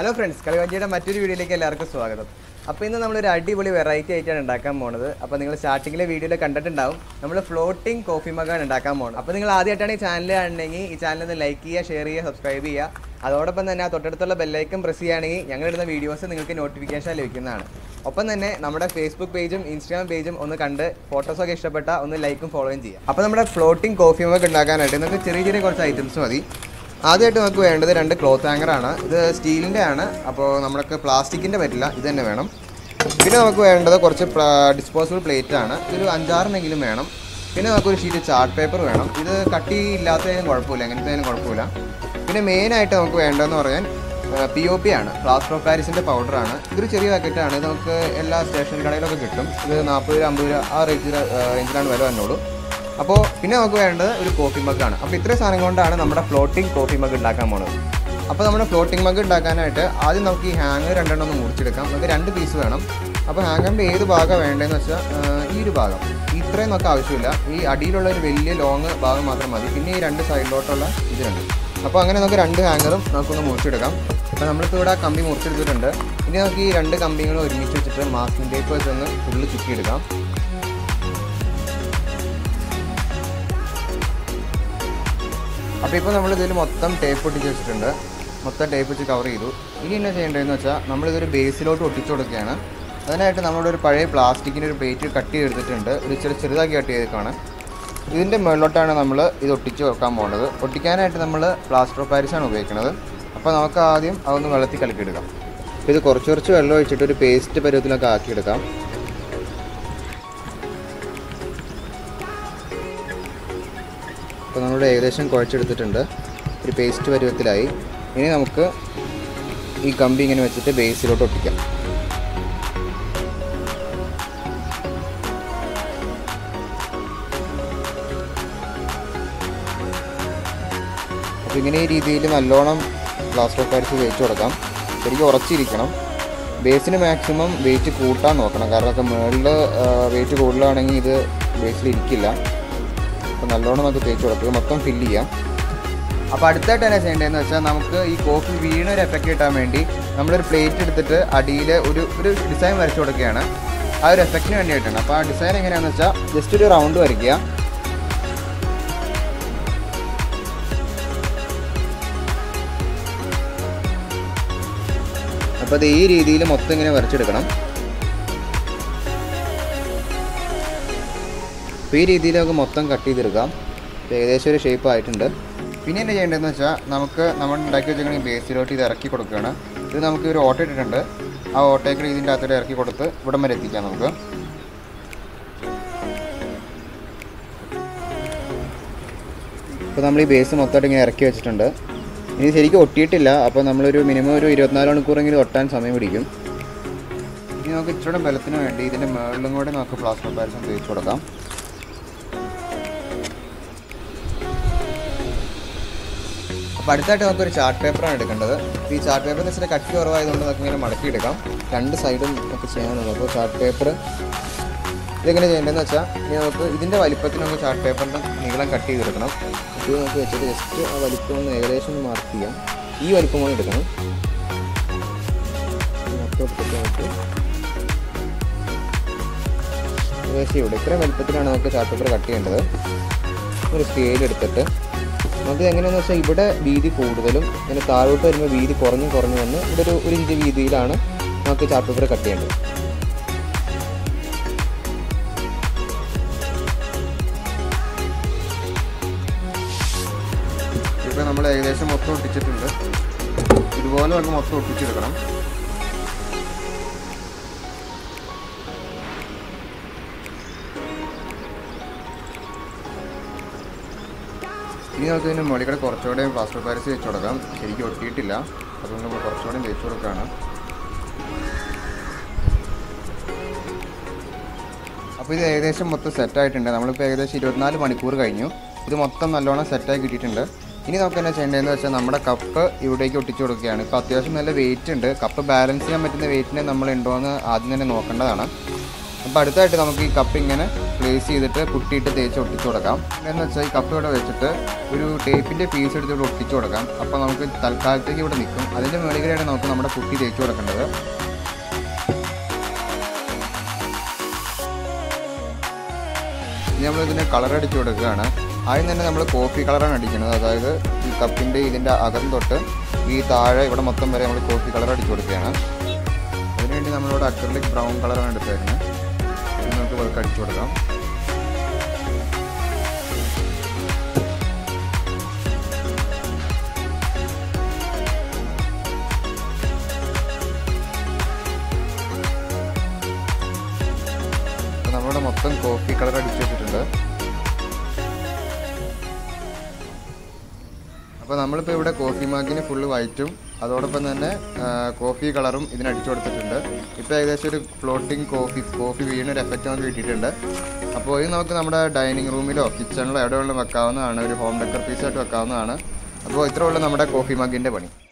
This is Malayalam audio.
ഹലോ ഫ്രണ്ട്സ് കളിവഞ്ചിയുടെ മറ്റൊരു വീഡിയോയിലേക്ക് എല്ലാവർക്കും സ്വാഗതം അപ്പോൾ ഇന്ന് നമ്മളൊരു അടിപൊളി വെറൈറ്റി ആയിട്ടാണ് ഉണ്ടാക്കാൻ പോണത് അപ്പോൾ നിങ്ങൾ സ്റ്റാർട്ടിങ്ങിലെ വീഡിയോയിൽ കണ്ടിട്ടുണ്ടാവും നമ്മൾ ഫ്ലോട്ടിംഗ് കോഫി മഗാണ് ഉണ്ടാക്കാൻ പോകുന്നത് അപ്പോൾ നിങ്ങൾ ആദ്യമായിട്ടാണ് ഈ ചാനൽ കാണണമെങ്കിൽ ഈ ചാനൽ ഒന്ന് ലൈക്ക് ചെയ്യുക ഷെയർ ചെയ്യുക സബ്സ്ക്രൈബ് ചെയ്യുക അതോടൊപ്പം തന്നെ ആ തൊട്ടടുത്തുള്ള ബെല്ലൈക്കൻ പ്രസ് ചെയ്യുകയാണെങ്കിൽ ഞങ്ങളിടുന്ന വീഡിയോസ് നിങ്ങൾക്ക് നോട്ടിഫിക്കേഷൻ ലഭിക്കുന്നതാണ് ഒപ്പം തന്നെ നമ്മുടെ ഫേസ്ബുക്ക് പേജും ഇൻസ്റ്റാഗ്രാം പേജും ഒന്ന് കണ്ട് ഫോട്ടോസൊക്കെ ഇഷ്ടപ്പെട്ട ഒന്ന് ലൈക്കും ഫോളോയും ചെയ്യാം അപ്പോൾ നമ്മുടെ ഫ്ലോട്ടിംഗ് കോഫി മഗ് ഉണ്ടാക്കാനായിട്ട് നമുക്ക് ചെറിയ ചെറിയ കുറച്ച് ഐറ്റംസ് മതി ആദ്യമായിട്ട് നമുക്ക് വേണ്ടത് രണ്ട് ക്ലോത്ത് ഹാങ്ങറാണ് ഇത് സ്റ്റീലിൻ്റെ ആണ് അപ്പോൾ നമ്മൾക്ക് പ്ലാസ്റ്റിക്കിൻ്റെ പറ്റില്ല ഇത് തന്നെ വേണം പിന്നെ നമുക്ക് വേണ്ടത് കുറച്ച് ഡിസ്പോസിബിൾ പ്ലേറ്റ് ആണ് ഇതൊരു അഞ്ചാറിനെങ്കിലും വേണം പിന്നെ നമുക്കൊരു ഷീറ്റ് ചാർട്ട് പേപ്പർ വേണം ഇത് കട്ടി ഇല്ലാത്തതിനും കുഴപ്പമില്ല എങ്ങനത്തേനും കുഴപ്പമില്ല പിന്നെ മെയിനായിട്ട് നമുക്ക് വേണ്ടതെന്ന് പറയാൻ പി ഒ പി ആണ് പ്ലാസ്റ്റർ ഓഫ് പാരീസിൻ്റെ പൗഡറാണ് ഇതൊരു ചെറിയ പാക്കറ്റാണ് ഇത് നമുക്ക് എല്ലാ സ്റ്റേഷൻ കടയിലൊക്കെ കിട്ടും ഇത് നാൽപ്പത് രൂപ അമ്പത് രൂപ ആ റേഞ്ചിൽ റേഞ്ചിലാണ് വില വന്നോളൂ അപ്പോൾ പിന്നെ നമുക്ക് വേണ്ടത് ഒരു കോഫി മഗ്ഗാണ് അപ്പോൾ ഇത്രയും സാധനം കൊണ്ടാണ് നമ്മുടെ ഫ്ലോട്ടിംഗ് കോഫി മഗ് ഉണ്ടാക്കാൻ പോകുന്നത് അപ്പോൾ നമ്മുടെ ഫ്ലോട്ടിംഗ് മഗ് ഉണ്ടാക്കാനായിട്ട് ആദ്യം നമുക്ക് ഈ ഹാങ്ങർ രണ്ടെണ്ണം ഒന്ന് മുറിച്ചെടുക്കാം നമുക്ക് രണ്ട് പീസ് വേണം അപ്പോൾ ഹാങ്ങറിൻ്റെ ഏത് ഭാഗം വേണ്ടതെന്ന് വെച്ചാൽ ഈ ഒരു ഭാഗം ഇത്രയും നമുക്ക് ആവശ്യമില്ല ഈ അടിയിലുള്ള ഒരു വലിയ ലോങ് ഭാഗം മാത്രം മതി പിന്നെ ഈ രണ്ട് സൈഡിലോട്ടുള്ള ഇത് രണ്ട് അപ്പോൾ അങ്ങനെ നമുക്ക് രണ്ട് ഹാങ്ങറും നമുക്കൊന്ന് മുറിച്ചെടുക്കാം അപ്പോൾ നമ്മളിപ്പോൾ ഇവിടെ ആ കമ്പി മുറിച്ചെടുത്തിട്ടുണ്ട് ഇനി നമുക്ക് ഈ രണ്ട് കമ്പികളും ഒരുമിച്ച് വെച്ചിട്ട് മാസ്കിംഗ് ടേപ്പ് വെച്ചൊന്ന് ഫുള്ള് ചുറ്റിയെടുക്കാം അപ്പോൾ ഇപ്പോൾ നമ്മൾ ഇതിൽ മൊത്തം ടേപ്പ് ഒട്ടിച്ച് വെച്ചിട്ടുണ്ട് മൊത്തം ടേപ്പ് വെച്ച് കവർ ചെയ്തു ഇനി എന്നാ ചെയ്യേണ്ടതെന്ന് വെച്ചാൽ നമ്മളിതൊരു ബേസിലോട്ട് ഒട്ടിച്ചു കൊടുക്കുകയാണ് അതിനായിട്ട് നമ്മളുടെ ഒരു പഴയ പ്ലാസ്റ്റിക്കിൻ്റെ ഒരു പ്ലേറ്റ് കട്ട് ചെയ്തെടുത്തിട്ടുണ്ട് ഒരു ചെറു ചെറുതാക്കി കട്ട് ചെയ്തേക്കാണ് ഇതിൻ്റെ മുകളിലോട്ടാണ് നമ്മൾ ഇത് ഒട്ടിച്ച് വെക്കാൻ പോകുന്നത് ഒട്ടിക്കാനായിട്ട് നമ്മൾ പ്ലാസ്റ്റർ ഓഫ് പാരീസാണ് ഉപയോഗിക്കുന്നത് അപ്പോൾ നമുക്ക് ആദ്യം അതൊന്ന് വെള്ളത്തിൽ കലക്കിയെടുക്കാം അപ്പോൾ ഇത് കുറച്ച് കുറച്ച് വെള്ളം ഒഴിച്ചിട്ട് ഒരു പേസ്റ്റ് പരുവത്തിലൊക്കെ ആക്കിയെടുക്കാം അപ്പോൾ നമ്മൾ ഏകദേശം കുഴച്ചെടുത്തിട്ടുണ്ട് ഒരു പേസ്റ്റ് പരുവത്തിലായി ഇനി നമുക്ക് ഈ കമ്പി ഇങ്ങനെ വെച്ചിട്ട് ബേസിലോട്ട് ഒട്ടിക്കാം അപ്പോൾ ഇങ്ങനെ ഈ രീതിയിൽ നല്ലോണം പ്ലാസ്റ്റർ ഓഫ് പാരീസ് വെച്ച് കൊടുക്കാം ശരിക്കും ഉറച്ചിരിക്കണം ബേസിന് മാക്സിമം വെയിറ്റ് കൂട്ടാൻ നോക്കണം കാരണം ഒക്കെ മുകളിൽ വെയിറ്റ് കൂടുതലാണെങ്കിൽ ഇത് ബേസിൽ ഇരിക്കില്ല അപ്പോൾ നല്ലോണം നമുക്ക് തേച്ച് കൊടുക്കുക മൊത്തം ഫില്ല് ചെയ്യാം അപ്പോൾ അടുത്തായിട്ട് തന്നെ ചെയ്യേണ്ടതെന്ന് വെച്ചാൽ നമുക്ക് ഈ കോഫി വീണ ഒരു എഫക്റ്റ് കിട്ടാൻ വേണ്ടി നമ്മളൊരു പ്ലേറ്റ് എടുത്തിട്ട് അടിയിൽ ഒരു ഒരു ഡിസൈൻ വരച്ചു കൊടുക്കുകയാണ് ആ ഒരു എഫക്റ്റിന് വേണ്ടിയിട്ടാണ് അപ്പോൾ ആ ഡിസൈൻ എങ്ങനെയാണെന്ന് വെച്ചാൽ ജസ്റ്റ് ഒരു റൗണ്ട് വരയ്ക്കുക അപ്പോൾ അത് ഈ രീതിയിൽ മൊത്തം ഇങ്ങനെ വരച്ചെടുക്കണം അപ്പോൾ ഈ രീതിയിൽ നമുക്ക് മൊത്തം കട്ട് ചെയ്തെടുക്കാം ഇപ്പോൾ ഏകദേശം ഒരു ഷേപ്പ് ആയിട്ടുണ്ട് പിന്നെ എന്താ ചെയ്യേണ്ടതെന്ന് വെച്ചാൽ നമുക്ക് നമ്മൾ ഉണ്ടാക്കി വെച്ചിരിക്കുന്ന ബേസിലോട്ട് ഇത് ഇറക്കി കൊടുക്കുകയാണ് ഇത് നമുക്ക് ഒരു ഓട്ട ഇട്ടിട്ടുണ്ട് ആ ഓട്ടയ്ക്ക് ഇതിൻ്റെ അകത്തോട്ട് ഇറക്കി കൊടുത്ത് ഇവിടം വരെ എത്തിക്കാം നമുക്ക് ഇപ്പോൾ നമ്മൾ ഈ ബേസ് മൊത്തമായിട്ട് ഇങ്ങനെ ഇറക്കി വെച്ചിട്ടുണ്ട് ഇനി ശരിക്കും ഒട്ടിയിട്ടില്ല അപ്പോൾ നമ്മളൊരു മിനിമം ഒരു ഇരുപത്തിനാല് മണിക്കൂറെങ്കിലും ഒട്ടാൻ സമയം പിടിക്കും ഇനി നമുക്ക് ഇച്ചിരി ബലത്തിന് വേണ്ടി ഇതിൻ്റെ മുകളിലും കൂടെ നമുക്ക് പ്ലാസ്റ്റർ പാരിസം തേച്ച് കൊടുക്കാം അപ്പോൾ അടുത്തായിട്ട് നമുക്കൊരു ചാർട്ട് പേപ്പറാണ് എടുക്കേണ്ടത് അപ്പോൾ ഈ ചാർട്ട് പേപ്പറിന് ഇച്ചിരി കട്ടി കുറവായതുകൊണ്ട് നമുക്ക് ഇങ്ങനെ മടക്കിയെടുക്കാം രണ്ട് സൈഡും നമുക്ക് ചെയ്യാനുള്ളൂ അപ്പോൾ ചാർട്ട് പേപ്പർ ഇതെങ്ങനെ ചെയ്യേണ്ടതെന്ന് വെച്ചാൽ ഇനി നമുക്ക് ഇതിൻ്റെ വലിപ്പത്തിന് നമുക്ക് ചാർട്ട് പേപ്പറിൻ്റെ നീളം കട്ട് ചെയ്തെടുക്കണം ഇത് നമുക്ക് വെച്ചിട്ട് ജസ്റ്റ് ആ വലിപ്പം ഒന്ന് ഏകദേശം ഒന്ന് മാർക്ക് ചെയ്യാം ഈ വലിപ്പം കൂടി എടുക്കണം മൊത്തം എടുത്തിട്ട് നമുക്ക് ഏകദേശം ഇവിടെ ഇത്രയും വലിപ്പത്തിലാണ് നമുക്ക് ചാർട്ട് പേപ്പർ കട്ട് ചെയ്യേണ്ടത് ഒരു സ്കെയിൽ എടുത്തിട്ട് നമുക്ക് എങ്ങനെയാണെന്ന് വെച്ചാൽ ഇവിടെ വീതി കൂടുതലും ഇങ്ങനെ താഴോട്ട് വരുമ്പോൾ വീതി കുറഞ്ഞ് കുറഞ്ഞ് വന്ന് ഇവിടെ ഒരു ഒരു ഇഞ്ച് വീതിയിലാണ് നമുക്ക് ചാർട്ട് പേപ്പർ കട്ട് ചെയ്യേണ്ടത് ഇപ്പോൾ നമ്മൾ ഏകദേശം മൊത്തം ഒട്ടിച്ചിട്ടുണ്ട് ഇതുപോലെ നമുക്ക് മൊത്തം ഒട്ടിച്ചെടുക്കണം ഇനി നമുക്ക് ഇതിന് മുകളിൽ കൂടെ കുറച്ചുകൂടെ പ്ലാസ്റ്റർ പാരിസ് വെച്ച് കൊടുക്കാം ശരിക്കും ഒട്ടിയിട്ടില്ല അതുകൊണ്ട് നമ്മൾ കുറച്ചുകൂടെ തേച്ച് കൊടുക്കുകയാണ് അപ്പോൾ ഇത് ഏകദേശം മൊത്തം സെറ്റായിട്ടുണ്ട് നമ്മളിപ്പോൾ ഏകദേശം ഇരുപത്തിനാല് മണിക്കൂർ കഴിഞ്ഞു ഇത് മൊത്തം നല്ലോണം സെറ്റായി കിട്ടിയിട്ടുണ്ട് ഇനി നമുക്ക് എന്നാ ചെയ്യേണ്ടതെന്ന് വെച്ചാൽ നമ്മുടെ കപ്പ് ഇവിടേക്ക് ഒട്ടിച്ചു കൊടുക്കുകയാണ് ഇപ്പോൾ അത്യാവശ്യം നല്ല വെയിറ്റ് ഉണ്ട് കപ്പ് ബാലൻസ് ചെയ്യാൻ പറ്റുന്ന വെയിറ്റിനെ നമ്മൾ ഉണ്ടോ എന്ന് ആദ്യം തന്നെ നോക്കേണ്ടതാണ് അപ്പോൾ അടുത്തായിട്ട് നമുക്ക് ഈ കപ്പ് ഇങ്ങനെ പ്ലേസ് ചെയ്തിട്ട് പുട്ടിയിട്ട് തേച്ച് ഒട്ടിച്ചു കൊടുക്കാം എന്ന് വെച്ചാൽ ഈ കപ്പ് ഇവിടെ വെച്ചിട്ട് ഒരു ടേപ്പിൻ്റെ പീസ് എടുത്ത് ഇവിടെ ഒട്ടിച്ചു കൊടുക്കാം അപ്പോൾ നമുക്ക് തൽക്കാലത്തേക്ക് ഇവിടെ നിൽക്കും അതിൻ്റെ മുകളിലാണ് നമുക്ക് നമ്മുടെ പുട്ടി തേച്ച് കൊടുക്കേണ്ടത് ഇനി നമ്മൾ ഇതിന് കളർ അടിച്ചു കൊടുക്കുകയാണ് ആദ്യം തന്നെ നമ്മൾ കോഫി കളറാണ് അടിക്കുന്നത് അതായത് ഈ കപ്പിൻ്റെ ഇതിൻ്റെ അകം തൊട്ട് ഈ താഴെ ഇവിടെ മൊത്തം വരെ നമ്മൾ കോഫി കളർ അടിച്ചു കൊടുക്കുകയാണ് അതിനുവേണ്ടി നമ്മളിവിടെ അക്രലിക് ബ്രൗൺ കളറാണ് എടുത്തേക്കുന്നത് ഇത് നമുക്ക് വെറുതെ അടിച്ചു കൊടുക്കാം അപ്പോൾ നമ്മളിവിടെ മൊത്തം കോഫി കളർ അടിച്ചു വെച്ചിട്ടുണ്ട് അപ്പോൾ നമ്മളിപ്പോൾ ഇവിടെ കോഫി മാഗിന് ഫുള്ള് വൈറ്റും അതോടൊപ്പം തന്നെ ആ, കോഫി കളറും ഇതിന് അടിച്ചു കൊടുത്തിട്ടുണ്ട് ഇപ്പോൾ ഏകദേശം ഒരു ഫ്ലോട്ടിംഗ് കോഫി കോഫി വീണ ഒരു എഫക്റ്റ് നമുക്ക് കിട്ടിയിട്ടുണ്ട് അപ്പോൾ ഇത് നമുക്ക് നമ്മുടെ ഡൈനിങ് റൂമിലോ കിച്ചണിലോ എവിടെ വെക്കാവുന്നതാണ് ഒരു ഹോം ഡെക്കർ പീസായിട്ട് വെക്കാവുന്നതാണ് അപ്പോൾ ഇത്രയുള്ള നമ്മുടെ കോഫി മഗിൻ്റെ പണി